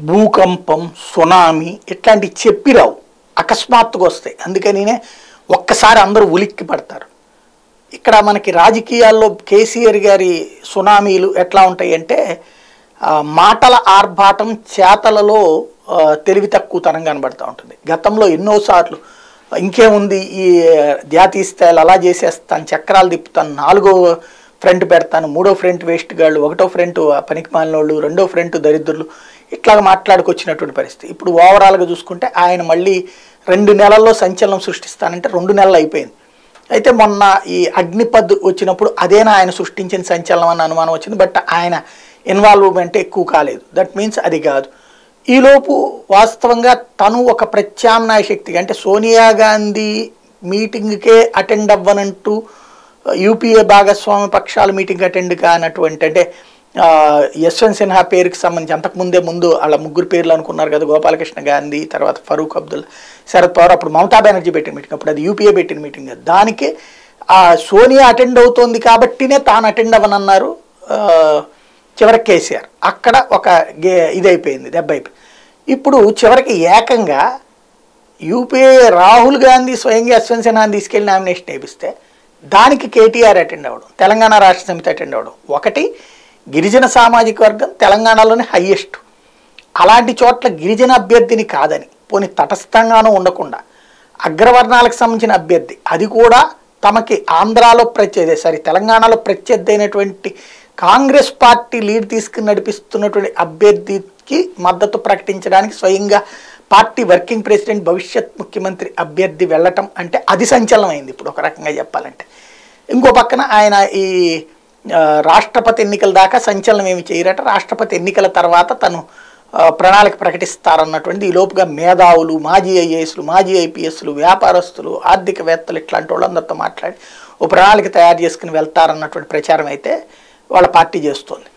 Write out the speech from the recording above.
భూకంపం సునామీ ఇట్లాంటివి చెప్పిరావు అకస్మాత్తుగా వస్తాయి అందుకనినే ఒక్కసారి అందరూ ఉలిక్కి పడతారు ఇక్కడ మనకి రాజకీయాల్లో కేసీఆర్ గారి సునామీలు ఎట్లా ఉంటాయి అంటే ఆ, మాటల ఆర్భాటం చేతలలో ఆ, తెలివి తక్కువతనం కనబడుతూ ఉంటుంది గతంలో ఎన్నోసార్లు ఇంకేముంది ఈ జాతీయ స్థాయిలో అలా చేసేస్తాను చక్రాలు తిప్పుతాను నాలుగో ఫ్రంట్ పెడతాను మూడో ఫ్రంట్ వేస్ట్ గాళ్ళు ఒకటో ఫ్రంట్ పనికి మాలినోళ్ళు రెండో ఫ్రంట్ దరిద్రులు ఇట్లాగ మాట్లాడుకొచ్చినటువంటి పరిస్థితి ఇప్పుడు ఓవరాల్గా చూసుకుంటే ఆయన మళ్ళీ రెండు నెలల్లో సంచలనం సృష్టిస్తానంటే రెండు నెలలు అయిపోయింది అయితే మొన్న ఈ అగ్నిపద్ వచ్చినప్పుడు అదేనా ఆయన సృష్టించిన సంచలనం అన్న అనుమానం వచ్చింది బట్ ఆయన ఇన్వాల్వ్మెంట్ ఎక్కువ కాలేదు దట్ మీన్స్ అది కాదు ఈలోపు వాస్తవంగా తను ఒక ప్రత్యామ్నాయ శక్తిగా అంటే సోనియా గాంధీ మీటింగ్కే అటెండ్ అవ్వనంటూ యూపీఏ భాగస్వామ్య పక్షాల మీటింగ్ అటెండ్ కానటువంటి అంటే ఆ, యశ్వంత్ సిన్హా పేరుకి సంబంధించి అంతకుముందే ముందు వాళ్ళ ముగ్గురు పేర్లు అనుకున్నారు కదా గోపాలకృష్ణ గాంధీ తర్వాత ఫరూక్ అబ్దుల్ శరద్ పవార్ అప్పుడు మమతా బెనర్జీ పెట్టిన మీటింగ్ అప్పుడు అది యూపీఏ పెట్టిన మీటింగ్ కదా దానికి ఆ సోనియా అటెండ్ అవుతోంది కాబట్టినే తాను అటెండ్ అవ్వనన్నారు ఆ, చివరికి కేసీఆర్ అక్కడ ఒక గే ఇదైపోయింది దెబ్బ అయిపోయింది ఇప్పుడు చివరికి ఏకంగా యూపీఏ రాహుల్ గాంధీ స్వయంగా యశ్వంత్ సిన్హాని తీసుకెళ్లి నామినేషన్ వేపిస్తే దానికి కేటీఆర్ అటెండ్ అవ్వడం తెలంగాణ రాష్ట్ర సమితి అటెండ్ అవ్వడం ఒకటి గిరిజన సామాజిక వర్గం తెలంగాణలోనే హయ్యెస్ట్ అలాంటి చోట్ల గిరిజన అభ్యర్థిని కాదని పోనీ తటస్థంగానూ ఉండకుండా అగ్రవర్ణాలకు సంబంధించిన అభ్యర్థి అది కూడా తమకి ఆంధ్రాలో ప్రత్యేక సారీ తెలంగాణలో ప్రత్యర్థి అయినటువంటి కాంగ్రెస్ పార్టీ లీడ్ తీసుకుని నడిపిస్తున్నటువంటి అభ్యర్థికి మద్దతు ప్రకటించడానికి స్వయంగా పార్టీ వర్కింగ్ ప్రెసిడెంట్ భవిష్యత్ ముఖ్యమంత్రి అభ్యర్థి వెళ్ళటం అంటే అది సంచలనమైంది ఇప్పుడు ఒక రకంగా చెప్పాలంటే ఇంకో పక్కన ఆయన ఈ ఆ, రాష్ట్రపతి ఎన్నికల దాకా సంచలనం ఏమి చేయరట రాష్ట్రపతి ఎన్నికల తర్వాత తను ఆ, ప్రణాళిక ప్రకటిస్తారన్నటువంటి ఈ లోపుగా మేధావులు మాజీ ఐఏఎస్లు మాజీ ఐపీఎస్లు వ్యాపారస్తులు ఆర్థికవేత్తలు ఇట్లాంటి వాళ్ళందరితో మాట్లాడి ఓ ప్రణాళిక తయారు చేసుకుని వెళ్తారన్నటువంటి ప్రచారం అయితే వాళ్ళ పార్టీ చేస్తోంది